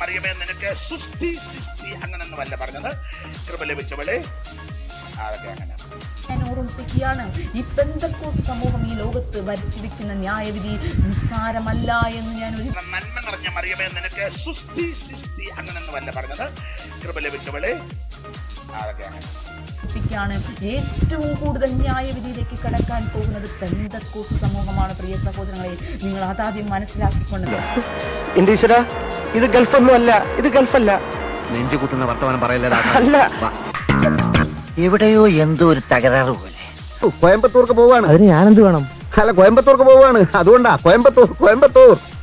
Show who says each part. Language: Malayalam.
Speaker 1: മറിയമേ നിനക്ക് സുസ്തി സിസ്തി അങ്ങനൊന്നുമല്ല പറഞ്ഞത് കൃപ ലഭിച്ചവളെ അതൊക്കെ അങ്ങനെ
Speaker 2: ഞാൻ ഓർമ്മിപ്പിക്കുകയാണ് ഈ പെന്തക്കോസ് സമൂഹം ഈ ലോകത്ത് വരുത്തി വെക്കുന്ന ന്യായവിധി നിസ്സാരമല്ല എന്ന് ഞാൻ ഒരു
Speaker 1: നന്മ നിറഞ്ഞ മറിയമേ നിനക്ക് സുസ്തി സിസ്തി അങ്ങനൊന്നുമല്ല പറഞ്ഞത് കൃപ ലഭിച്ചവളെ അതൊക്കെ അങ്ങനെ
Speaker 2: ഓർമ്മിപ്പിക്കുകയാണ് ഏറ്റവും കൂടുതൽ ന്യായവിധിയിലേക്ക് കടക്കാൻ പോകുന്നത് പെന്തക്കോസ് സമൂഹമാണ് പ്രിയ സഹോദരങ്ങളെ നിങ്ങൾ അതാദ്യം മനസ്സിലാക്കിക്കൊണ്ട്
Speaker 3: എന്റെ ഈശ്വര ഇത് ഗൾഫൊന്നും അല്ല ഇത് ഗൾഫല്ല
Speaker 4: നെഞ്ചു കുത്തുന്ന വർത്തമാനം പറയല്ലേ
Speaker 3: അല്ല
Speaker 5: എവിടെയോ എന്തോ ഒരു തകരാറ് പോലെ
Speaker 3: കോയമ്പത്തൂർക്ക് പോവാണ്
Speaker 6: അതിന് ഞാനെന്ത് വേണം
Speaker 3: അല്ല കോയമ്പത്തൂർക്ക് പോവാണ് അതുകൊണ്ടാ കോയമ്പത്തൂർ കോയമ്പത്തൂർ